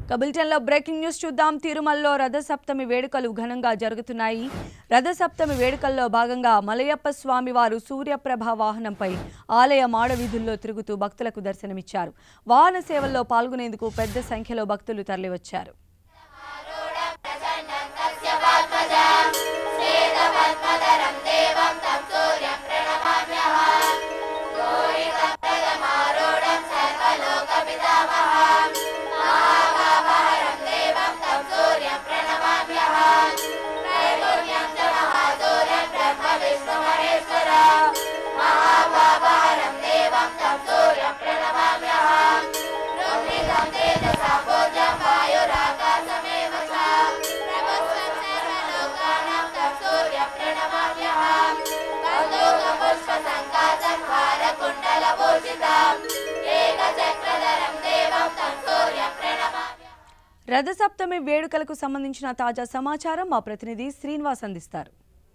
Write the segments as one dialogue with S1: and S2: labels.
S1: ఇక బులెటిన్లో breaking news చూద్దాం తిరుమలలో రథసప్తమి వేడుకలు ఘనంగా జరుగుతున్నాయి రథసప్తమి వేడుకల్లో భాగంగా మలయప్ప స్వామి వారు సూర్యప్రభ వాహనంపై ఆలయ మాడవీధుల్లో తిరుగుతూ భక్తులకు దర్శనమిచ్చారు వాహన సేవల్లో పాల్గొనేందుకు పెద్ద సంఖ్యలో భక్తులు తరలివచ్చారు రథసప్తమి వేడుకలకు సంబంధించిన తాజా సమాచారం మా ప్రతినిధి శ్రీనివాస్ అందిస్తారు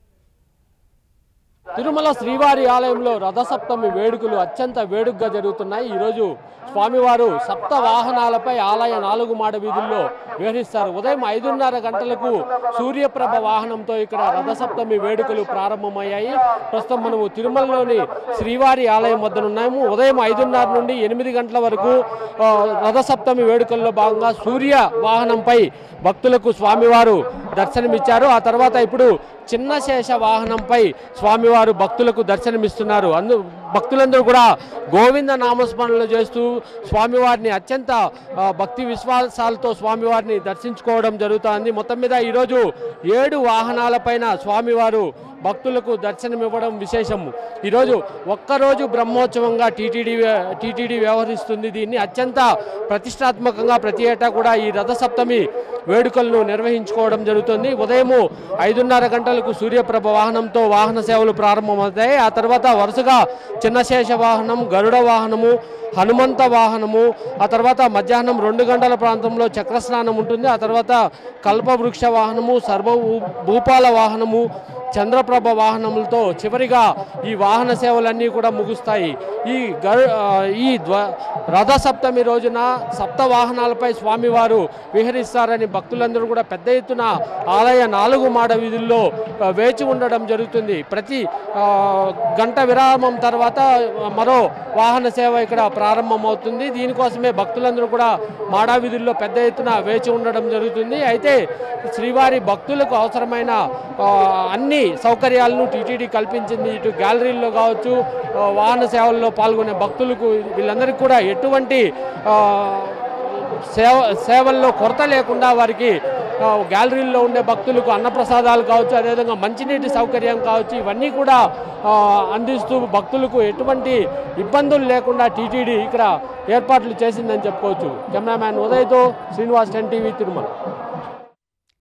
S2: తిరుమల శ్రీవారి ఆలయంలో రథసప్తమి వేడుకలు అత్యంత వేడుకగా జరుగుతున్నాయి ఈరోజు స్వామివారు సప్త వాహనాలపై ఆలయ నాలుగు మాడ వీధుల్లో విహరిస్తారు ఉదయం ఐదున్నర గంటలకు సూర్యప్రభ వాహనంతో ఇక్కడ రథసప్తమి వేడుకలు ప్రారంభమయ్యాయి ప్రస్తుతం మనము తిరుమలలోని శ్రీవారి ఆలయం వద్ద ఉన్నాము ఉదయం ఐదున్నర నుండి ఎనిమిది గంటల వరకు ఆ, రథసప్తమి వేడుకల్లో భాగంగా సూర్య వాహనంపై భక్తులకు స్వామివారు దర్శనమిచ్చారు ఆ తర్వాత ఇప్పుడు చిన్న శేష వాహనంపై స్వామివారు భక్తులకు దర్శనమిస్తున్నారు అందు భక్తులందరూ కూడా గోవింద నామస్మరణలు చేస్తూ స్వామివారిని అత్యంత ఆ, భక్తి విశ్వాసాలతో స్వామివారిని దర్శించుకోవడం జరుగుతోంది మొత్తం మీద ఈరోజు ఏడు వాహనాలపైన స్వామివారు భక్తులకు దర్శనమివ్వడం విశేషము ఈరోజు ఒక్కరోజు బ్రహ్మోత్సవంగా టీటీడీ టీటీడీ వ్యవహరిస్తుంది దీన్ని అత్యంత ప్రతిష్టాత్మకంగా ప్రతి ఏటా కూడా ఈ రథసప్తమి వేడుకలను నిర్వహించుకోవడం జరుగుతుంది ఉదయము ఐదున్నర గంటలకు సూర్యప్రభ వాహనంతో వాహన సేవలు ప్రారంభమవుతాయి ఆ తర్వాత వరుసగా చిన్నశేష వాహనం గరుడ వాహనము హనుమంత వాహనము ఆ తర్వాత మధ్యాహ్నం రెండు గంటల ప్రాంతంలో చక్రస్నానం ఉంటుంది ఆ తర్వాత కల్పవృక్ష వాహనము సర్వ భూపాల వాహనము చంద్రప్రభ వాహనములతో చివరిగా ఈ వాహన సేవలన్నీ కూడా ముగుస్తాయి ఈ గరు ఆ, ఈ ధ్వ రథసప్తమి రోజున సప్త వాహనాలపై స్వామివారు విహరిస్తారని భక్తులందరూ కూడా పెద్ద ఎత్తున ఆలయ నాలుగు మాడ వీధుల్లో ఆ, వేచి ఉండడం జరుగుతుంది ప్రతి ఆ, గంట విరామం తర్వాత మరో వాహన సేవ ఇక్కడ ప్రారంభమవుతుంది దీనికోసమే భక్తులందరూ కూడా మాడా వీధుల్లో పెద్ద ఎత్తున వేచి ఉండడం జరుగుతుంది అయితే శ్రీవారి భక్తులకు అవసరమైన ఆ, అన్ని సౌకర్యాలను టీటీడీ కల్పించింది ఇటు గ్యాలరీల్లో కావచ్చు ఆ, వాహన సేవల్లో పాల్గొనే భక్తులకు వీళ్ళందరికీ కూడా ఎటువంటి ఆ, సేవ సేవల్లో కొరత లేకుండా వారికి ఆ, గ్యాలరీల్లో ఉండే భక్తులకు అన్నప్రసాదాలు కావచ్చు అదేవిధంగా మంచినీటి సౌకర్యం కావచ్చు ఇవన్నీ కూడా ఆ, అందిస్తూ భక్తులకు ఎటువంటి ఇబ్బందులు లేకుండా టీటీడీ ఇక్కడ ఏర్పాట్లు చేసిందని చెప్పుకోవచ్చు కెమెరామ్యాన్ ఉదయ్తో శ్రీనివాస్ టెన్ టీవీ తిరుమల